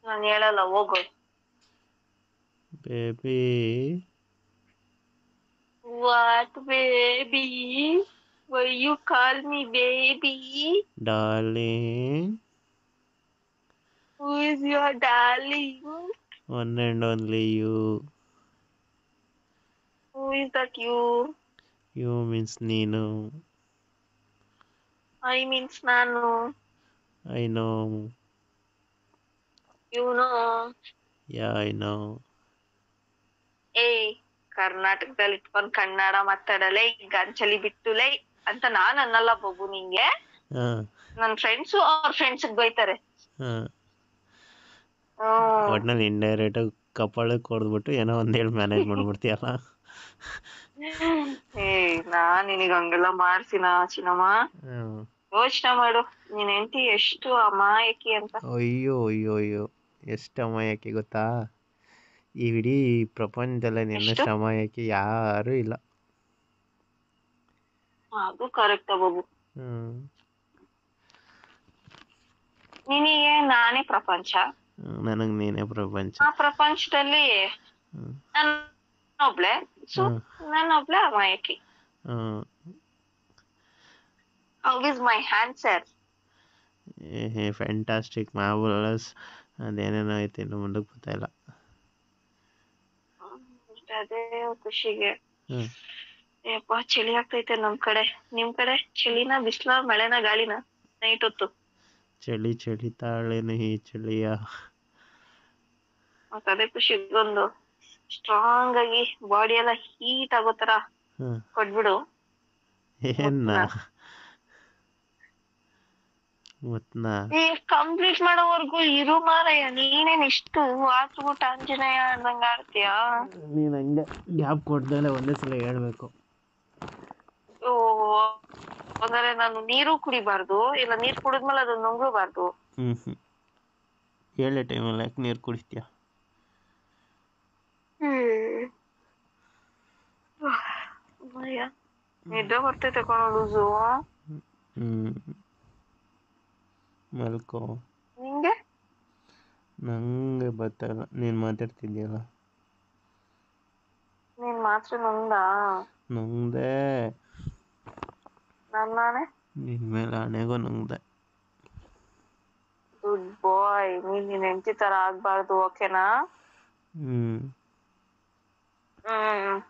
ನಾನು ಹೇಳಲ್ಲ ಹೋಗು baby what baby why you call me baby darling who is your darling one and only you who is that you you means ನೀನು I means ನಾನು I know ಇವನು yeah I know ಏ ಕರ್ನಾಟಕದಲ್ಲಿ ಇಟ್ಕೊಂಡ್ ಕನ್ನಡ ಮಾತಾಡಲೆ ಈಗ ಗಂಚಲಿ ಬಿಟ್ಟುಲೇ ಅಂತ ನಾನ್ ಅನ್ನಲ್ಲ ಬೊಬ್ಬು ನಿಂಗೆ ಹಾಂ ನನ್ ಫ್ರೆಂಡ್ಸು ಅವ್ರ ಫ್ರೆಂಡ್ಸ್ ಬೈತಾರೆ ಹಾಂ ಹ್ಮ್ ಒಟ್ನಲ್ಲಿ ಇಂಡೈರೆಕ್ಟಾಗಿ ಕಪಾಳಕ್ಕೆ ಹೊಡೆದ್ಬಿಟ್ಟು ಏನೋ ಒಂದು ಹೇಳಿ ಮ್ಯಾನೇಜ್ ಮಾಡ್ಬಿಡ್ತೀಯಲ್ಲ ಏ ನಾನ್ ನಿನಗ್ ಹಂಗೆಲ್ಲ ಮಾಡ್ಸಿನ ಚಿನ್ನಮ್ಮ ಹ್ಮ್. ಯೋಚನೆ ಮಾಡು ನಿನ್ ಹೆಂಡತಿ ಎಷ್ಟು ಅಮಾಯಕಿ ಅಂತ ಅಯ್ಯೋ ಅಯ್ಯೋ ಅಯ್ಯೋ ಎಷ್ಟು ಅಮಾಯಕಿ ಗೊತ್ತಾ ಈ ಇಡೀ ಪ್ರಪಂಚದಲ್ಲೇ ನಿನ್ನಷ್ಟು ಎಷ್ಟು? ಅಮಾಯಕಿ ಯಾರೂ ಇಲ್ಲ ಅದು ಕರೆಕ್ಟ್ ಬಾಬು ಹ್ಮ್ ನಿನಗೆ ನಾನೇ ಪ್ರಪಂಚ ನನಗೆ ನೀನೇ ಪ್ರಪಂಚ ಆ ಪ್ರಪಂಚದಲ್ಲಿ ಹ್ಮ್. ನಾನು ಒಬ್ಳೆ ಸೊ ಹ್ಮ್. ನಾನು ಒಬ್ಳೆ ಅಮಾಯಕಿ hmm. How is my answer a fantastic marvellous ಅದೇನೇನೋ ಐತೆ ಇನ್ನು ಮುಂದಕ್ಕೆ ಗೊತ್ತಾ ಇಲ್ಲ ಅದೇ ಖುಷಿಗೆ ಹ್ಮ್. ಯಪ್ಪ ಚಳಿ ಆಗ್ತೈತೆ ನಮ್ ಕಡೆ ನಿಮ್ ಕಡೆ ಚಳಿನ ಬಿಸ್ಲ ಮಳೆನ ಗಾಳಿನ ನೈಟ್ ಹೊತ್ತು ಚಳಿ ಚಳಿ ತಾಳೇನು ಈ ಚಳಿಯ ಮತ್ತ್ ಅದೇ ಖುಷಿಗೊಂದು ಸ್ಟ್ರಾಂಗ್ ಆಗಿ ಬಾಡಿ ಎಲ್ಲ ಹೀಟ್ ಆಗೋ ತರ ಹ್ಮ್. ಕೊಟ್ಬಿಡು ಏನ್ನ ಮತ್ನಾ ಈ ಕಂಪ್ಲೀಟ್ ಮಾಡೋವರ್ಗು ಇರು ಮಾರಯ್ಯ ನೀನೇನ್ ಇಷ್ಟು ಆತ್ಬಿಟ್ಟು ಆಂಜನೇಯ ಅಂದಂಗ ಆಡ್ತೀಯಾ ನೀನು ಹಂಗೆ ಗ್ಯಾಪ್ ಕೊಡ್ದಲೆ ಒಂದೇ ಸಲ ಹೇಳ್ಬೇಕು ಓ ಅಂದ್ರೆ ನಾನು ನೀರು ಕುಡಿಬಾರ್ದು ಇಲ್ಲ ನೀರ್ ಕುಡಿದ್ಮೇಲೆ ಅದು ನುಂಗಬಾರ್ದು ಹ್ಞೂ ಹ್ಞೂ ಹೇಳೋ ಟೈಮಲ್ಲಿ ಯಾಕೆ ನೀರು ಕುಡಿಸ್ತೀಯ ಅಯ್ಯ ನಿದ್ದೆ ಬರ್ತೈತೆ ಕಣೋ ಲೂಸು ಹ್ಞೂ ಮಲ್ಕೋ ನಿಂಗೆ ನಂಗೆ ಬರ್ತಾಯಿಲ್ಲ ನೀನು ಮಾತಾಡ್ತಿದ್ಯಲ್ಲ ನೀನ್ ಮಾತ್ರ ನುಂಗಾ ನಂದೆ ನಾನ್ ನಾನೇ ನಿನ್ನ ಮೇಲೆ ಹಣೆಗೂ ನಂದೆ ಗುಡ್ ಬಾಯ್ ನೀನ್ ನಿನ್ ಹೆಂಡತಿ ತರ ಆಗ್ಬಾರ್ದು ಓಕೆನಾ ಹ್ಞೂ ಹ್ಮ್